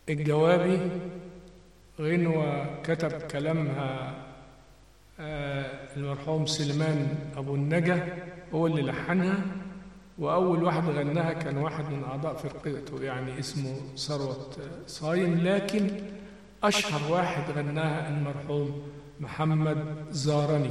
الجوابي غنوة كتب كلامها آه، المرحوم سليمان أبو النجا هو اللي لحنها وأول واحد غناها كان واحد من أعضاء فرقته يعني اسمه ثروة صايم لكن أشهر واحد غناها المرحوم محمد زارني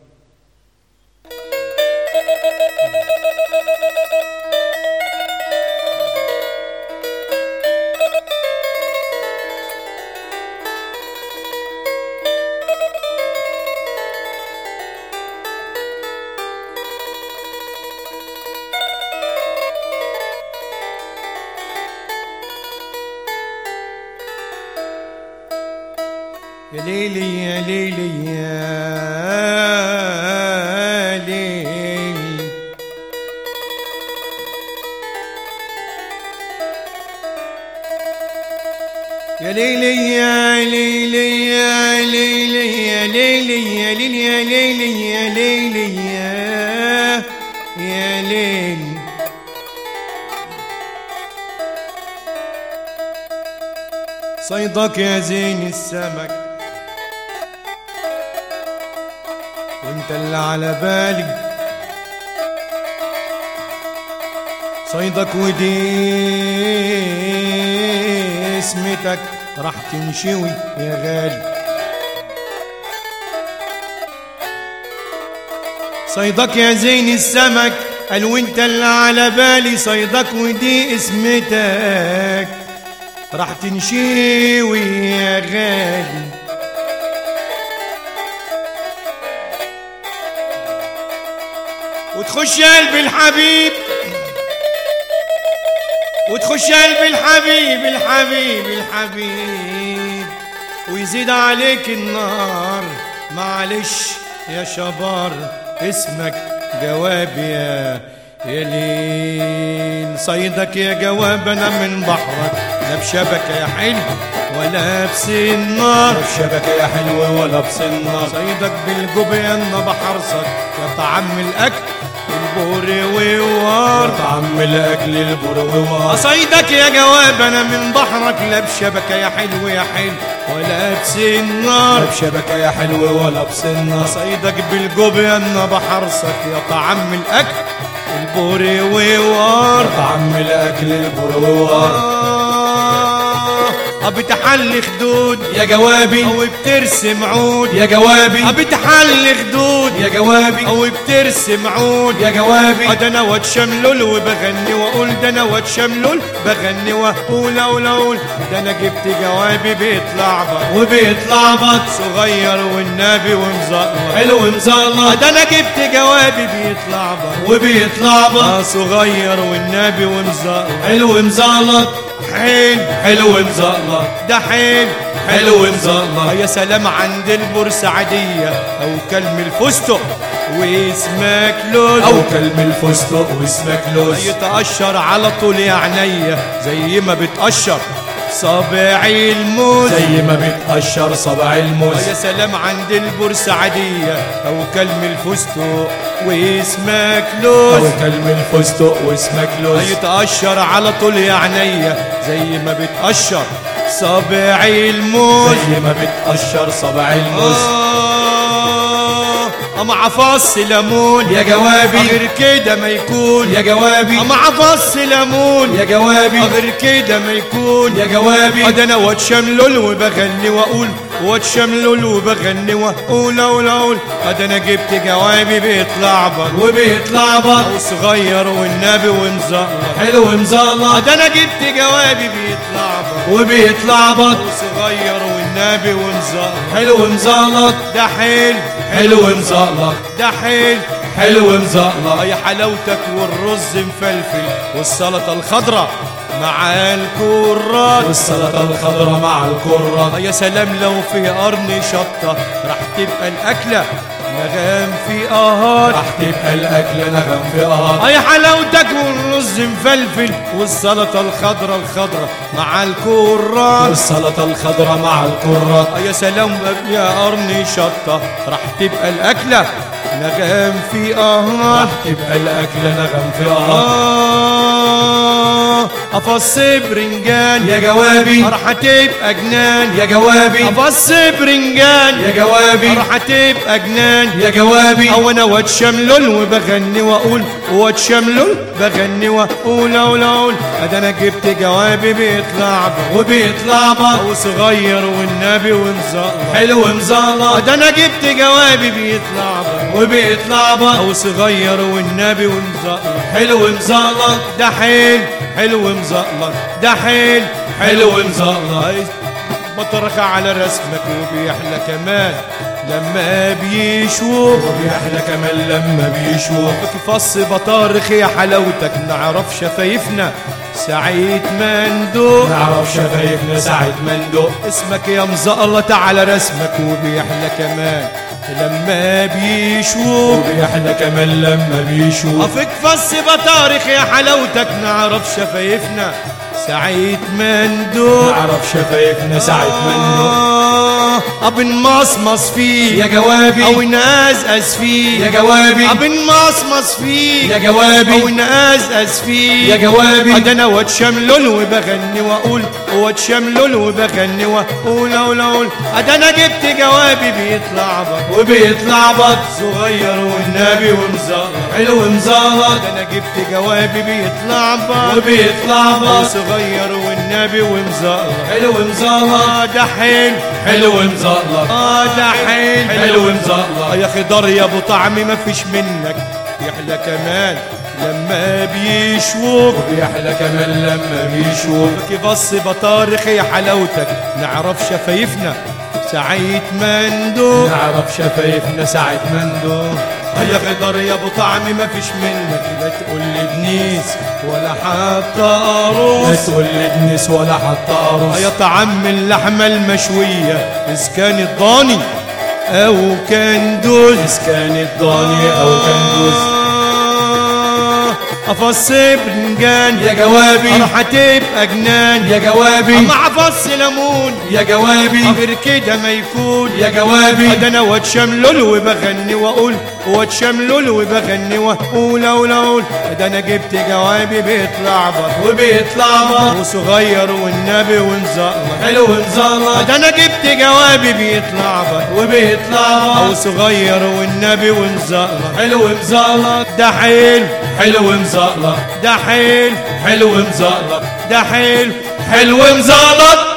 يا ليلي يا ليلي يا ليلي يا ليلي يا ليلي يا ليلي يا ليلي يا ليلي يا ليلي يا ليلي يا يا ليلي صيدك يا زين السمك وانت اللي على بالي صيدك ودي اسمتك راح تنشوي يا غالي صيدك يا زين السمك قال وانت اللي على بالي صيدك ودي اسمتك راح تنشوي يا غالي وتخش قلب الحبيب وتخش قلب الحبيب الحبيب الحبيب ويزيد عليك النار معلش يا شبار اسمك جواب يا يا ليل صيدك يا جواب انا من بحرك لا بشبكه يا حلو ولا بسنار شبكة يا حلوة ولا بسنار صيدك بالجبيان بحرصك يا طعم الاكل البور ووار طعم الأكل البر أصيدك يا جواب أنا من بحرك لا بشبكة يا حلو يا حلو ولا بسنار شبكة يا حلوة ولا بسنار أصيدك بالجبيان بحرصك يا طعم الأكل البور ووار طعم الأكل البر آه، بتحل خدود يا جوابي أو بترسم عود يا جوابي بتحل خدود يا جوابي أو بترسم عود يا جوابي ده انا واد شملول وبغني واقول ده انا واد شملول بغني واقول اقول اقول ده انا جبت جوابي بيطلع بط وبيطلع بط صغير والنبي ومزقلط حلو مزلط ده انا جبت جوابي بيطلع بط وبيطلع بط آه صغير والنبي ومزقلط حلو مزلط حلو حلو مزلط ده حلو حلو مزلط يا سلام عند البورسعيدية أو كلم الفستق واسمك لوز أو كلم الفستق واسمك لوز يتقشر على طول يا عينيا زي ما بتقشر صابعي الموز زي ما بتقشر صبع الموز يا سلام عند البورسعيدية أو كلم الفستق واسمك لوز أو كلم الفستق واسمك لوز يتقشر على طول يا عينيا زي ما بتقشر صابعي الموز زي ما بتقشر صبع الموز آه، مع فص ليمون يا جوابي غير كده ما يكون يا جوابي مع فص ليمون يا جوابي غير كده ما يكون يا جوابي ده انا واد شملول وبغني واقول واد شملول وبغني واقول اقول اقول ده انا جبت جوابي بيطلع بط وبيطلع بط وصغير والنبي ومزقلط حلو مزلط ده انا جبت جوابي بيطلع بط وبيطلع بط وصغير والنبي ومزقلط حلو مزلط ده حلو حلو مزلط ده حلو حلو مزلط يا حلاوتك والرز مفلفل والسلطة الخضراء مع الكرات والسلطة الخضراء مع الكرة يا سلام لو في قرن شطة راح تبقى الأكلة نغام في قهار راح تبقى الأكل نغم في قهر يا حلاوتك والرز مفلفل والسلطة الخضراء الخضراء مع الكرات والسلطة الخضراء مع الكرة يا سلام يا قرن شطة راح تبقى الأكلة نغام في قهار راح تبقى الأكل نغم في قهر آه افص برنجان يا جوابي راح تبقى جنان يا جوابي افص برنجان يا جوابي راح تبقى جنان يا جوابي او انا واد شملول وبغني واقول واد شملول بغني واقول اقول اقول ادي انا جبت جوابي بيطلع بق وبيطلع بط او صغير والنبي ونزقر حلو مزلط ده انا جبت جوابي بيطلع بق وبيطلع بط او صغير والنبي ونزقر حلو مزلط ده حيل حلو مزقلط ده حيل حلو مزلط بطرخ على رسمك وبيحلى كمان لما بيشوف وبيحلى كمان لما بيشوف في فص بطارخ يا حلاوتك نعرف شفايفنا سعيد مندوب نعرف شفايفنا ساعة ما ندق اسمك يا مزقلط على رسمك وبيحلى كمان لما بيشوف وبيحلى كمان لما بيشوف افك فص بطارخ يا حلاوتك نعرف شفايفنا سعيد مندوب نعرف شفايفنا ساعة ما ندق ابن مصمص فيه يا جوابي او نازقز فيه يا جوابي ابن مصمص فيه يا جوابي او نازقز فيه يا جوابي ده انا واد شملول وبغني واقول واد شملول وبغني واقول اقول اقول ده انا جبت جوابي بيطلع بط وبيطلع بط صغير والنبي ومزقر حلو مزلط ده انا جبت جوابي بيطلع بط وبيطلع بط صغير والنبي ومزقر حلو مزلط اه ده حلو حلو مزلط اه ده حلو حلو آه مزلط يا خضار يا ابو طعم ما فيش منك يحلى كمان لما بيشوف وبيحلى كمان لما بيشوف كي بص بطارخ يا حلاوتك نعرف شفايفنا سعيد مندوب نعرف شفايفنا ساعة ما ندق يا خضار يا ابو طعم ما فيش منك لا تقول لي دنيس ولا حتى لا قاروص تقول لي دنس ولا حتى قرص يا طعم اللحمة المشوية إذا كانت ضاني أو كان دوز إذا كانت ضاني أو كندوز أفص برنجان يا جوابي راح تبقى جنان يا جوابي مع فص ليمون يا جوابي غير كده ما يكون يا جوابي ده انا واد شملول وبغني واقول واد شملول وبغني واقول اقول اقول ده انا جبت جوابي بيطلع بط وبيطلع بط وصغير والنبي ونزقر حلو مزلط ده انا جبت جوابي بيطلع بط وبيطلع او بط صغير والنبي ونزقر حلو مزلط ده حيل حلو مزلط ده حيل حلو مزلط ده حيل حلو مزلط